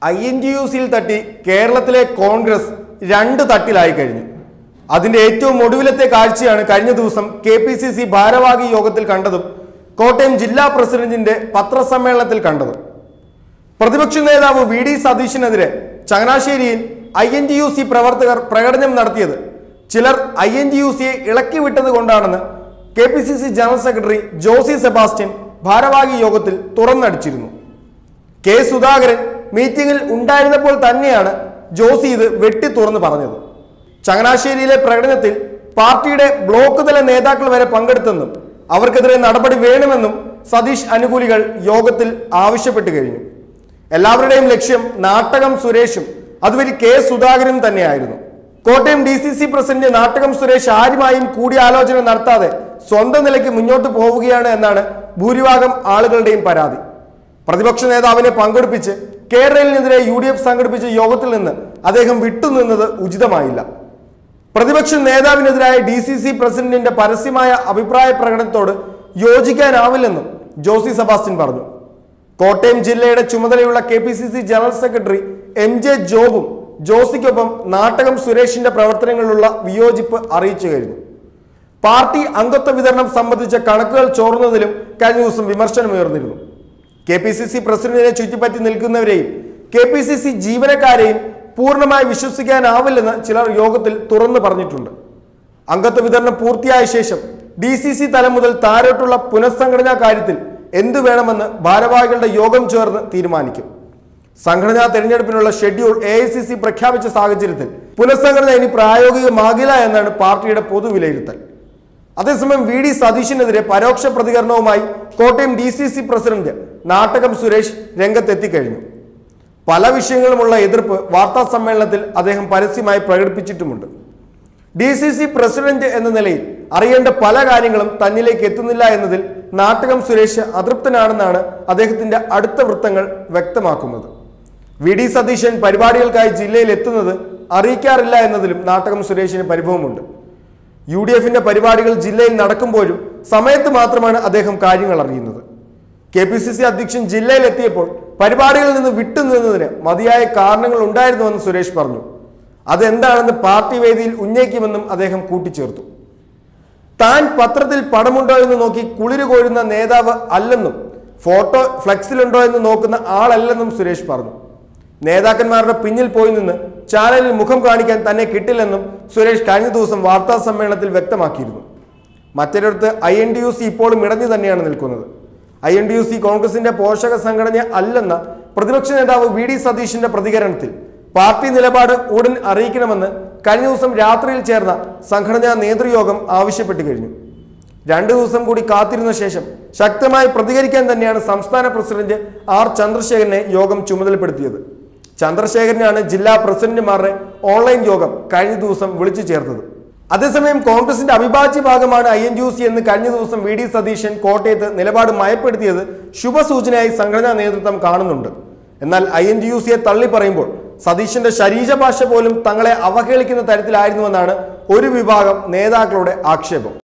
I N T U സിയിൽ തട്ടി കേരളത്തിലെ കോൺഗ്രസ് രണ്ട് തട്ടിലായി കഴിഞ്ഞു അതിന്റെ ഏറ്റവും ഒടുവിലത്തെ കാഴ്ചയാണ് കഴിഞ്ഞ ദിവസം കെ പി സി സി ഭാരവാഹി യോഗത്തിൽ കണ്ടതും കോട്ടയം ജില്ലാ പ്രസിഡന്റിന്റെ പത്രസമ്മേളനത്തിൽ കണ്ടതും പ്രതിപക്ഷ നേതാവ് വി ഡി സതീശനെതിരെ ചങ്ങനാശ്ശേരിയിൽ I N T U C പ്രവർത്തകർ പ്രകടനം നടത്തിയത് ചിലർ ഐ എൻ ടി യു സിയെ ഇളക്കി വിട്ടത് കൊണ്ടാണെന്ന് K P C C general secretary Josy Sebastian ഭാരവാഹി യോഗത്തിൽ തുറന്നടിച്ചിരുന്നു കെ സുധാകരൻ മീറ്റിംഗിൽ ഉണ്ടായിരുന്നപ്പോൾ തന്നെയാണ് ജോസി ഇത് വെട്ടി തുറന്ന് പറഞ്ഞത് ചങ്ങനാശ്ശേരിയിലെ പ്രകടനത്തിൽ പാർട്ടിയുടെ ബ്ലോക്ക് തല നേതാക്കൾ വരെ പങ്കെടുത്തെന്നും അവർക്കെതിരെ നടപടി വേണമെന്നും സതീഷ് അനുകൂലികൾ യോഗത്തിൽ ആവശ്യപ്പെട്ടു കഴിഞ്ഞു എല്ലാവരുടെയും ലക്ഷ്യം നാട്ടകം സുരേഷും അതുവഴി കെ സുധാകരനും തന്നെയായിരുന്നു Kottayam D C C president Nattakam Suresh ആരുമായും കൂടിയാലോചന നടത്താതെ സ്വന്തം നിലയ്ക്ക് മുന്നോട്ട് പോവുകയാണ് എന്നാണ് ഭൂരിഭാഗം ആളുകളുടെയും പരാതി പ്രതിപക്ഷ നേതാവിനെ പങ്കെടുപ്പിച്ച് കേരളത്തിനെതിരെ യു ഡി എഫ് സംഘടിപ്പിച്ച യോഗത്തിൽ നിന്ന് അദ്ദേഹം വിട്ടുനിന്നത് ഉചിതമായില്ല പ്രതിപക്ഷ നേതാവിനെതിരായ ഡി സി സി പ്രസിഡന്റിന്റെ പരസ്യമായ അഭിപ്രായ പ്രകടനത്തോട് യോജിക്കാനാവില്ലെന്നും ജോസി സെബാസ്റ്റ്യൻ പറഞ്ഞു കോട്ടയം ജില്ലയുടെ ചുമതലയുള്ള K P C C general secretary M J ജോബും ജോസിക്കൊപ്പം നാട്ടകം സുരേഷിന്റെ പ്രവർത്തനങ്ങളിലുള്ള വിയോജിപ്പ് അറിയിച്ചു കഴിഞ്ഞു പാർട്ടി അംഗത്വ വിതരണം സംബന്ധിച്ച കണക്കുകൾ ചോർന്നതിലും കഴിഞ്ഞ ദിവസം വിമർശനമുയർന്നിരുന്നു കെ പി സി സി പ്രസിഡന്റിനെ ചുറ്റിപ്പറ്റി നിൽക്കുന്നവരെയും കെ പി സി സി ജീവനക്കാരെയും പൂർണ്ണമായി വിശ്വസിക്കാനാവില്ലെന്ന് ചിലർ യോഗത്തിൽ തുറന്നു പറഞ്ഞിട്ടുണ്ട് അംഗത്വ വിതരണം പൂർത്തിയായ ശേഷം ഡി സി സി തലം മുതൽ താരോട്ടുള്ള പുനഃസംഘടനാ കാര്യത്തിൽ എന്തു വേണമെന്ന് ഭാരവാഹികളുടെ യോഗം ചേർന്ന് തീരുമാനിക്കും സംഘടനാ തെരഞ്ഞെടുപ്പിനുള്ള schedule A I C C പ്രഖ്യാപിച്ച സാഹചര്യത്തിൽ പുനഃസംഘടന ഇനി പ്രായോഗികമാകില്ല എന്നാണ് പാർട്ടിയുടെ പൊതുവിലയിരുത്തൽ അതേസമയം വി ഡി സതീശിനെതിരെ പരോക്ഷ പ്രതികരണവുമായി Kottayam D C C president Nattakam Suresh രംഗത്തെത്തിക്കഴിഞ്ഞു പല വിഷയങ്ങളുമുള്ള എതിർപ്പ് വാർത്താ സമ്മേളനത്തിൽ അദ്ദേഹം പരസ്യമായി പ്രകടിപ്പിച്ചിട്ടുമുണ്ട് ഡി സി സി പ്രസിഡന്റ് എന്ന നിലയിൽ അറിയേണ്ട പല കാര്യങ്ങളും തന്നിലേക്ക് എത്തുന്നില്ല എന്നതിൽ നാട്ടകം സുരേഷ് അതൃപ്തനാണെന്നാണ് അദ്ദേഹത്തിന്റെ അടുത്ത വൃത്തങ്ങൾ വ്യക്തമാക്കുന്നത് വി ഡി സതീശൻ പരിപാടികൾക്കായി ജില്ലയിൽ എത്തുന്നത് അറിയിക്കാറില്ല എന്നതിലും നാട്ടകം സുരേഷിന് പരിഭവമുണ്ട് യു ഡി എഫിന്റെ പരിപാടികൾ ജില്ലയിൽ നടക്കുമ്പോഴും സമയത്ത് മാത്രമാണ് അദ്ദേഹം കാര്യങ്ങൾ അറിയുന്നത് കെ പി സി സി അധ്യക്ഷൻ ജില്ലയിൽ എത്തിയപ്പോൾ പരിപാടികളിൽ നിന്ന് വിട്ടുനിന്നതിന് മതിയായ കാരണങ്ങൾ ഉണ്ടായിരുന്നുവെന്ന് സുരേഷ് പറഞ്ഞു അതെന്താണെന്ന് പാർട്ടി വേദിയിൽ ഉന്നയിക്കുമെന്നും അദ്ദേഹം കൂട്ടിച്ചേർത്തു താൻ പത്രത്തിൽ പടമുണ്ടോ എന്ന് നോക്കി കുളിര് കോരുന്ന നേതാവ് അല്ലെന്നും ഫോട്ടോ ഫ്ലെക്സിലുണ്ടോ എന്ന് നോക്കുന്ന ആളല്ലെന്നും സുരേഷ് പറഞ്ഞു നേതാക്കന്മാരുടെ പിന്നിൽ പോയി നിന്ന് ചാനലിൽ മുഖം കാണിക്കാൻ തന്നെ കിട്ടില്ലെന്നും സുരേഷ് കഴിഞ്ഞ ദിവസം വാർത്താ സമ്മേളനത്തിൽ വ്യക്തമാക്കിയിരുന്നു മറ്റൊരിടത്ത് I N D U C ഇപ്പോഴും ഇടഞ്ഞു തന്നെയാണ് നിൽക്കുന്നത് I N D U C കോൺഗ്രസിന്റെ പോഷക സംഘടന അല്ലെന്ന പ്രതിപക്ഷ നേതാവ് വി ഡി സതീഷിന്റെ പ്രതികരണത്തിൽ പാർട്ടി നിലപാട് ഉടൻ അറിയിക്കണമെന്ന് കഴിഞ്ഞ ദിവസം രാത്രിയിൽ ചേർന്ന സംഘടനാ നേതൃയോഗം ആവശ്യപ്പെട്ടു കഴിഞ്ഞു രണ്ടു ദിവസം കൂടി കാത്തിരുന്ന ശേഷം ശക്തമായി പ്രതികരിക്കാൻ തന്നെയാണ് സംസ്ഥാന പ്രസിഡന്റ് ആർ ചന്ദ്രശേഖരനെ യോഗം ചുമതലപ്പെടുത്തിയത് ചന്ദ്രശേഖരനാണ് ജില്ലാ പ്രസിഡന്റുമാരുടെ ഓൺലൈൻ യോഗം കഴിഞ്ഞ ദിവസം വിളിച്ചു ചേർത്തത് അതേസമയം കോൺഗ്രസിന്റെ അവിഭാജ്യ ഭാഗമാണ് ഐ എൻ യു സി എന്ന് കഴിഞ്ഞ ദിവസം വി ഡി സതീശൻ കോട്ടയത്ത് നിലപാട് മയപ്പെടുത്തിയത് ശുഭസൂചനയായി സംഘടനാ നേതൃത്വം കാണുന്നുണ്ട് എന്നാൽ ഐ എൻ യു സിയെ തള്ളി പറയുമ്പോൾ സതീശന്റെ ശരീരഭാഷ പോലും തങ്ങളെ അവഹേളിക്കുന്ന തരത്തിലായിരുന്നുവെന്നാണ് ഒരു വിഭാഗം നേതാക്കളുടെ ആക്ഷേപം